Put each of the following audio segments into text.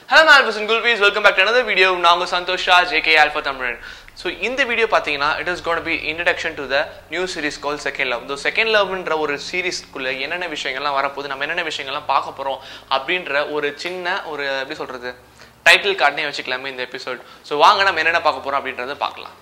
hello alphas and குல்பீஸ் welcome back to another video நாங்கள் Santhosh Sha JK Alpha Tamizhan so இந்த video பார்த்தீங்கன்னா it is gonna be introduction to the new series call second love இந்த second லவ்ன்ற ஒரு சீரிஸ்க்குள்ள என்னென்ன விஷயங்கள்லாம் வரப்போகுது நம்ம என்னென்ன விஷயங்கள்லாம் பார்க்க போகிறோம் அப்படின்ற ஒரு சின்ன ஒரு எப்படி சொல்கிறது டைட்டில் கார்டனே வச்சுக்கலாமே இந்த எபிசோட் ஸோ வாங்க நம்ம என்னென்ன பார்க்க போகிறோம் அப்படின்றத பார்க்கலாம்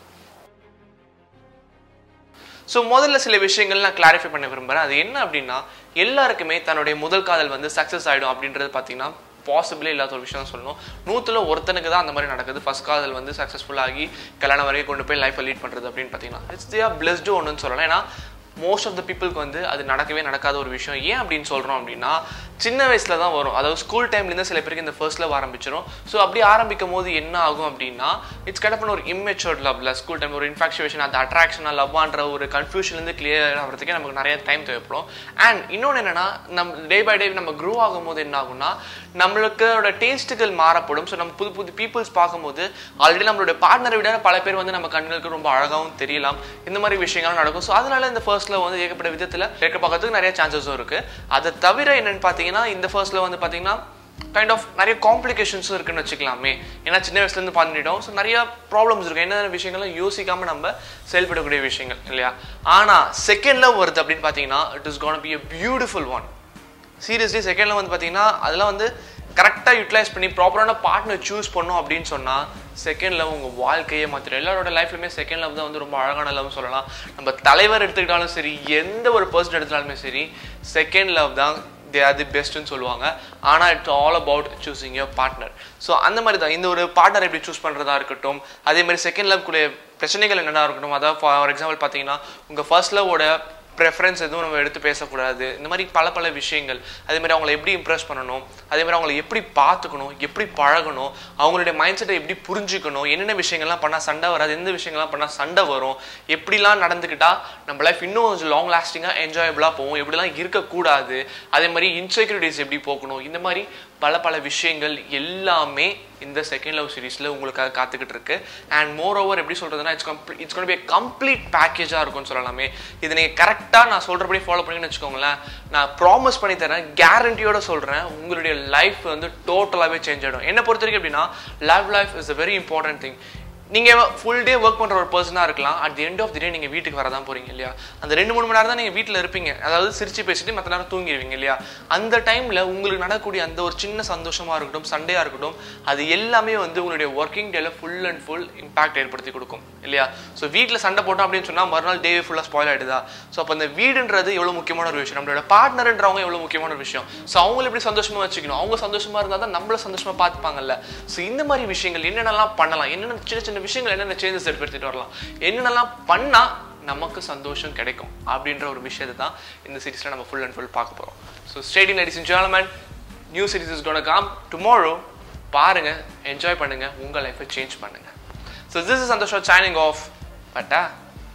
ஸோ முதல்ல சில விஷயங்கள் நான் கிளாரிஃபை பண்ண விரும்புகிறேன் அது என்ன அப்படின்னா எல்லாருக்குமே தன்னுடைய முதல் காதல் வந்து சக்ஸஸ் ஆகிடும் அப்படின்றது பார்த்தீங்கன்னா பாசிபிளே இல்லாத ஒரு விஷயம் சொல்லணும் நூற்றுல ஒருத்தனுக்கு தான் அந்த மாதிரி நடக்குது ஃபர்ஸ்ட் காதல் வந்து சக்ஸஸ்ஃபுல் ஆகி கல்யாணம் வரைக்கும் கொண்டு போய் லைஃப்பை லீட் பண்ணுறது அப்படின்னு பார்த்தீங்கன்னா இட்ஸ் தியா பிளஸ்டு ஒன்றுன்னு சொல்லலாம் ஏன்னா மோஸ்ட் ஆஃப் த பீப்புளுக்கு வந்து அது நடக்கவே நடக்காத ஒரு விஷயம் ஏன் அப்படின்னு சொல்கிறோம் அப்படின்னா சின்ன வயசில் தான் வரும் அதாவது ஸ்கூல் டைம்லேருந்து சில பேருக்கு இந்த ஃபர்ஸ்ட் லவ் ஆரம்பிச்சிடும் ஸோ அப்படி ஆரம்பிக்கும் போது என்ன ஆகும் அப்படின்னா இட்ஸ் கடப்பன் ஒரு இம்மெச்சோர்ட் லவ்ல ஸ்கூல் டைம் ஒரு இன்ஃபாக்சுவேஷன் அந்த அட்ராக்ஷனாக லவ்வான்ற ஒரு கன்ஃபியூஷன்லேருந்து கிளியர் ஆகிறதுக்கே நமக்கு நிறைய டைம் தேவைப்படும் அண்ட் இன்னொன்று என்னன்னா நம்ம டே பை டே நம்ம க்ரோ ஆகும்போது என்ன ஆகும்னா நம்மளுக்கோட டேஸ்ட்டுகள் மாறப்படும் ஸோ நம்ம புது புது பீப்புள்ஸ் பார்க்கும்போது ஆல்ரெடி நம்மளோட பார்ட்னரை விட பல பேர் வந்து நம்ம கண்களுக்கு ரொம்ப அழகாகவும் தெரியலாம் இந்த மாதிரி விஷயங்கள்லாம் நடக்கும் ஸோ அதனால இந்த ஃபர்ஸ்ட்ல வந்து ஏகப்பட்ட விதத்தில் கேட்க பார்க்கறதுக்கு நிறைய சான்சஸும் இருக்கு அதை தவிர என்னன்னு பார்த்தீங்கன்னா இந்த ஃபர்ஸ்ட்ல வந்து பார்த்தீங்கன்னா கைண்ட் ஆஃப் நிறைய காம்ப்ளிகேஷன்ஸும் இருக்குன்னு வச்சுக்கலாமே ஏன்னா சின்ன வயசுலேருந்து பண்ணிட்டோம் ஸோ நிறைய ப்ராப்ளம்ஸ் இருக்கு என்னென்ன விஷயங்களும் யோசிக்காம நம்ம செயல்படக்கூடிய விஷயங்கள் இல்லையா ஆனால் செகண்ட் லவ் வருது அப்படின்னு பார்த்தீங்கன்னா it is gonna be a beautiful one seriously செகண்ட்ல வந்து பார்த்தீங்கன்னா அதெல்லாம் வந்து கரெக்டாக யூட்டிலைஸ் பண்ணி ப்ராப்பரான பார்ட்னர் சூஸ் பண்ணோம் அப்படின்னு சொன்னால் செகண்ட் லவ் உங்கள் வாழ்க்கையே மாத்திரம் எல்லாரோட லைஃப்லையுமே செகண்ட் லவ் தான் வந்து ரொம்ப அழகான லவ் சொல்லலாம் நம்ம தலைவர் எடுத்துக்கிட்டாலும் சரி எந்த ஒரு பர்சன் எடுத்தாலுமே சரி செகண்ட் லவ் தான் தே ஆர் தி பெஸ்ட்னு சொல்லுவாங்க ஆனால் it's all about choosing your partner so அந்த மாதிரி தான் இந்த ஒரு பார்ட்னர் எப்படி சூஸ் பண்ணுறதா இருக்கட்டும் அதே மாதிரி செகண்ட் லவ்க்குரிய பிரச்சனைகள் என்னென்ன இருக்கட்டும் அதாவது ஃபார் எக்ஸாம்பிள் பார்த்தீங்கன்னா உங்கள் ஃபர்ஸ்ட் லவோட ப்ரெஃபரன்ஸ் எதுவும் நம்ம எடுத்து பேசக்கூடாது இந்த மாதிரி பல பல விஷயங்கள் அதே மாதிரி அவங்கள எப்படி இம்ப்ரெஸ் பண்ணணும் அதே மாதிரி அவங்கள எப்படி பார்த்துக்கணும் எப்படி பழகணும் அவங்களுடைய மைண்ட் செட்டை எப்படி புரிஞ்சுக்கணும் என்னென்ன விஷயங்கள்லாம் பண்ணால் சண்டை வராது எந்த விஷயங்கள்லாம் பண்ணால் சண்டை வரும் எப்படிலாம் நடந்துக்கிட்டா நம்ம லைஃப் இன்னும் கொஞ்சம் லாங் லாஸ்டிங்காக என்ஜாயபிளாக போகும் எப்படிலாம் இருக்கக்கூடாது அதே மாதிரி இன்செக்யூரிட்டிஸ் எப்படி போக்கணும் இந்த மாதிரி பல பல விஷயங்கள் எல்லாமே இந்த செகண்ட் லவ் சீரிஸில் உங்களுக்காக காத்துக்கிட்டு இருக்கு அண்ட் மோர் ஓவர் எப்படி சொல்கிறதுனா it's complete it's gonna be complete பேக்கேஜாக இருக்கும்னு சொல்லலாமே இது நீங்கள் கரெக்டாக நான் சொல்கிறபடி ஃபாலோ பண்ணீங்கன்னு வச்சுக்கோங்களேன் நான் ப்ராமிஸ் பண்ணி தரேன் கேரண்டியோட சொல்கிறேன் உங்களுடைய லைஃப் வந்து டோட்டலாகவே சேஞ்ச் ஆகிடும் என்னை பொறுத்த வரைக்கும் எப்படின்னா love life is a very important thing நீங்கள் ஃபுல் டே ஒர்க் பண்ணுற ஒரு பர்சனாக இருக்கலாம் at the end of the day நீங்கள் வீட்டுக்கு வர தான் போகிறீங்க இல்லையா அந்த ரெண்டு மூணு மணி நேரம் தான் நீங்கள் வீட்டில் இருப்பீங்க அதாவது சிரிச்சு பேசிட்டு மற்ற நேரம் தூங்கிடுவீங்க இல்லையா அந்த டைமில் உங்களுக்கு நடக்கக்கூடிய அந்த ஒரு சின்ன சந்தோஷமாக இருக்கட்டும் சண்டையாக இருக்கட்டும் அது எல்லாமே வந்து உங்களுடைய ஒர்க்கிங் டேல ஃபுல் அண்ட் ஃபுல் இம்பாக்ட் ஏற்படுத்தி கொடுக்கும் இல்லையா ஸோ வீட்டில் சண்டை போட்டோம் அப்படின்னு சொன்னால் மறுநாள் டே ஃபுல்லாக ஸ்பாயில் ஆகிடுதா ஸோ அப்போ அந்த வீடுன்றது எவ்வளோ முக்கியமான ஒரு விஷயம் நம்மளோட பார்ட்னர்ன்றவங்க எவ்வளோ முக்கியமான ஒரு விஷயம் ஸோ அவங்கள எப்படி சந்தோஷமாக வச்சுக்கணும் அவங்க சந்தோஷமாக இருந்தால் தான் நம்மள சந்தோஷமாக பார்த்துப்பாங்கல்ல ஸோ இந்த மாதிரி விஷயங்கள் என்னென்னலாம் பண்ணலாம் என்னென்ன சின்ன சின்ன விஷயங்கள் என்னென்ன சேஞ்சஸ் ஏற்படுத்திட்டு வரலாம் என்னென்னலாம் பண்ணால் நமக்கு சந்தோஷம் கிடைக்கும் அப்படின்ற ஒரு விஷயத்தை தான் இந்த சீரீஸில் நம்ம ஃபுல் அண்ட் ஃபுல் பார்க்க போகிறோம் so starting ladies and gentlemen new series is gonna come tomorrow பாருங்க என்ஜாய் பண்ணுங்க உங்கள் லைஃப்பை சேஞ்ச் பண்ணுங்க ஸோ திஸ் இஸ் சந்தோஷம் சைனிங் ஆஃப் பட்டா